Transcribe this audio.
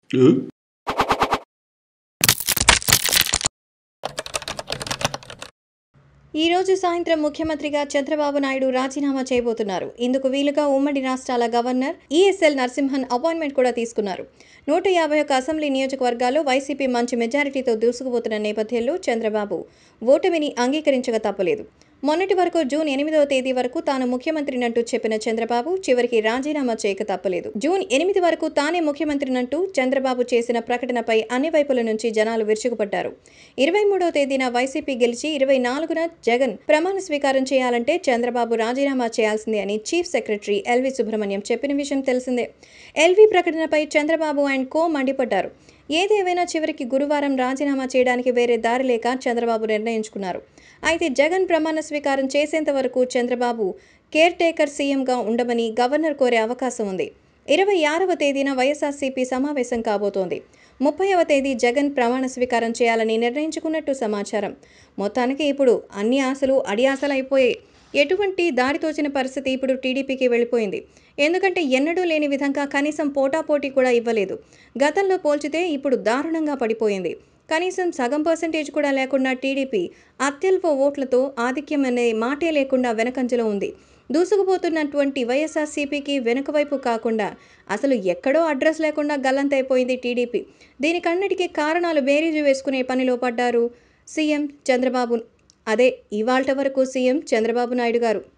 ఈ రోజు సాయంత్రం ముఖ్యమంత్రిగా చంద్రబాబు నాయుడు రాజీనామా చేయబోతున్నారు ఇందుకు వీలుగా ఉమ్మడి రాష్ట్రాల గవర్నర్ ఈఎస్ఎల్ నరసింహన్ అపాయింట్మెంట్ కూడా తీసుకున్నారు నూట యాభై ఒక్క అసెంబ్లీ నియోజకవర్గాల్లో వైసీపీ మంచి మెజారిటీతో దూసుకుపోతున్న నేపథ్యంలో చంద్రబాబు ఓటమిని అంగీకరించక తప్పలేదు మొన్నటి వరకు జూన్ ఎనిమిదవ తేదీ వరకు తాను ముఖ్యమంత్రినంటూ చెప్పిన చంద్రబాబు చివరికి రాజీనామా చేయక తప్పలేదు జూన్ ఎనిమిది వరకు తానే ముఖ్యమంత్రినంటూ చంద్రబాబు చేసిన ప్రకటనపై అన్ని వైపుల నుంచి జనాలు విరుచుకుపడ్డారు ఇరవై మూడవ తేదీన వైసీపీ గెలిచి ఇరవై నాలుగున జగన్ ప్రమాణ స్వీకారం చేయాలంటే చంద్రబాబు రాజీనామా చేయాల్సిందే అని చీఫ్ సెక్రటరీ ఎల్వి సుబ్రహ్మణ్యం చెప్పిన విషయం తెలిసిందే ఎల్వి ప్రకటనపై చంద్రబాబు అండ్ కో మండిపడ్డారు ఏదేమైనా చివరికి గురువారం రాజీనామా చేయడానికి వేరే దారి లేక చంద్రబాబు నిర్ణయించుకున్నారు అయితే జగన్ ప్రమాణ స్వీకారం చేసేంత వరకు చంద్రబాబు కేర్ టేకర్ సీఎంగా ఉండమని గవర్నర్ కోరే అవకాశం ఉంది ఇరవై ఆరవ తేదీన వైఎస్ఆర్సీపీ సమావేశం కాబోతోంది ముప్పైవ తేదీ జగన్ ప్రమాణ స్వీకారం చేయాలని నిర్ణయించుకున్నట్టు సమాచారం మొత్తానికి ఇప్పుడు అన్ని ఆశలు అడి ఆశలు అయిపోయాయి ఎటువంటి దారి తోచిన పరిస్థితి ఇప్పుడు టీడీపీకి వెళ్ళిపోయింది ఎందుకంటే ఎన్నడూ లేని విధంగా కనీసం పోటాపోటీ కూడా ఇవ్వలేదు గతంలో పోల్చితే ఇప్పుడు దారుణంగా పడిపోయింది కనీసం సగం పర్సెంటేజ్ కూడా లేకుండా టీడీపీ అత్యల్ప ఓట్లతో ఆధిక్యం అనే మాటే లేకుండా వెనకంజలో ఉంది దూసుకుపోతున్నటువంటి వైఎస్ఆర్సీపీకి వెనుక వైపు కాకుండా అసలు ఎక్కడో అడ్రస్ లేకుండా గల్లంతైపోయింది టీడీపీ దీనికన్నిటికీ కారణాలు బేరీజు వేసుకునే పనిలో పడ్డారు సీఎం చంద్రబాబు అదే ఇవాల్ట వరకు సీఎం చంద్రబాబు నాయుడు గారు